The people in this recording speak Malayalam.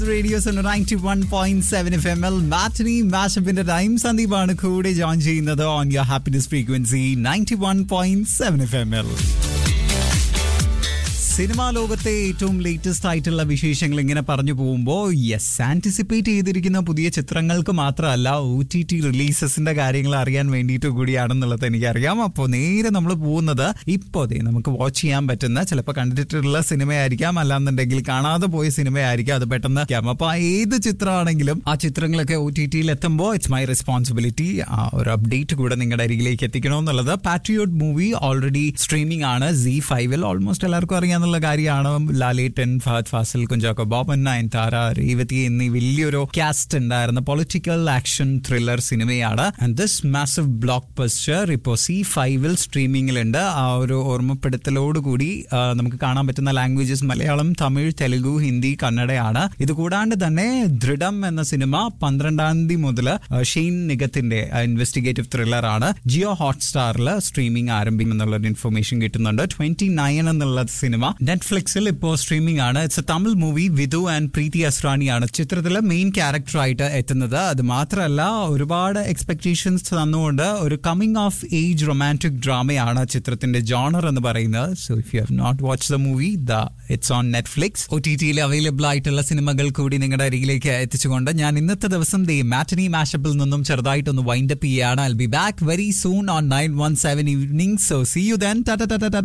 radio ninety one point seven F M L matinee മാഷപ്പിന്റെ ടൈം സന്ദീപാണ് കൂടെ ജോയിൻ ചെയ്യുന്നത് on your happiness frequency ninety one point seven F M L cinema ലോകത്തെ ഏറ്റവും ലേറ്റസ്റ്റ് ആയിട്ടുള്ള വിശേഷങ്ങൾ ഇങ്ങനെ പറഞ്ഞു പോകുമ്പോൾ യെസ് ആന്റിസിപ്പേറ്റ് ചെയ്തിരിക്കുന്ന പുതിയ ചിത്രങ്ങൾക്ക് മാത്രമല്ല ഒ ടി ടി റിലീസസിന്റെ കാര്യങ്ങൾ അറിയാൻ വേണ്ടിയിട്ട് കൂടിയാണെന്നുള്ളത് എനിക്കറിയാം അപ്പോൾ നേരെ നമ്മൾ പോകുന്നത് ഇപ്പോൾ ദേ നമുക്ക് വാച്ച് ചെയ്യാൻ പറ്റുന്ന ചിലപ്പോൾ കണ്ടിട്ടുള്ള സിനിമയായിരിക്കാം അല്ലാന്നുണ്ടെങ്കിൽ കാണാതെ പോയ സിനിമയായിരിക്കാം അത് പെട്ടെന്ന് ക്യാം അപ്പോൾ ആ ഏത് ചിത്രമാണെങ്കിലും ആ ചിത്രങ്ങളൊക്കെ ഒ ടി ടിയിൽ എത്തുമ്പോൾ ഇറ്റ്സ് മൈ റെസ്പോൺസിബിലിറ്റി ആ ഒരു അപ്ഡേറ്റ് കൂടെ നിങ്ങളുടെ അരികിലേക്ക് എത്തിക്കണമെന്നുള്ളത് പാട്രിയോട്ട് മൂവി ഓൾറെഡി സ്ട്രീമിംഗ് ആണ് സി ഫൈവിൽ ഓൾമോസ്റ്റ് എല്ലാവർക്കും അറിയാവുന്ന കാര്യമാണ് ലാലേട്ടൻ ഫഹദ് ഫാസിൽ കുഞ്ചാക്കോ ബോബൻ നയൻതാര രേവതി എന്നീ വലിയൊരു കാസ്റ്റ് ഉണ്ടായിരുന്ന പൊളിറ്റിക്കൽ ആക്ഷൻ ത്രില്ലർ സിനിമയാണ് and this massive blockbuster ഇപ്പോൾ സി ഫൈവിൽ സ്ട്രീമിംഗിലുണ്ട് ആ ഒരു ഓർമ്മപ്പെടുത്തലോടുകൂടി ആ, നമുക്ക് കാണാൻ പറ്റുന്ന ലാംഗ്വേജസ് മലയാളം തമിഴ് തെലുഗു ഹിന്ദി കന്നഡയാണ് ഇത് കൂടാണ്ട് തന്നെ ദൃഢം എന്ന സിനിമ പന്ത്രണ്ടാം തീയതി മുതൽ ഷെയ്ൻ നിഗത്തിന്റെ ഇൻവെസ്റ്റിഗേറ്റീവ് ത്രില്ലർ ആണ് ജിയോ ഹോട്ട്സ്റ്റാറിൽ സ്ട്രീമിംഗ് ആരംഭിക്കും എന്നുള്ള ഇൻഫർമേഷൻ കിട്ടുന്നുണ്ട് ട്വന്റി നയൻ എന്നുള്ള സിനിമ നെറ്റ്ഫ്ലിക്സിൽ ഇപ്പോൾ സ്ട്രീമിംഗ് ആണ് it's a Tamil movie Vidhu and Preethi അസ്രാണിയാണ് ചിത്രത്തിലെ മെയിൻ ക്യാരക്ടറായിട്ട് എത്തുന്നത് അത് മാത്രമല്ല ഒരുപാട് എക്സ്പെക്ടേഷൻസ് തന്നുകൊണ്ട് ഒരു കമ്മിങ് ഓഫ് ഏജ് റൊമാൻറ്റിക് ഡ്രാമയാണ് ചിത്രത്തിന്റെ ജോണർ എന്ന് പറയുന്നത് so if you have not watch the movie the it's on Netflix O T ടിയിൽ അവൈലബിൾ ആയിട്ടുള്ള സിനിമകൾ കൂടി നിങ്ങളുടെ അരികിലേക്ക് എത്തിച്ചുകൊണ്ട് ഞാൻ ഇന്നത്തെ ദിവസം ദേ മാറ്റനി മാഷപ്പിൽ നിന്നും ചെറുതായിട്ടൊന്ന് വൈൻഡപ്പ് ചെയ്യാണ് I be back very soon on nine one seven evening so see you then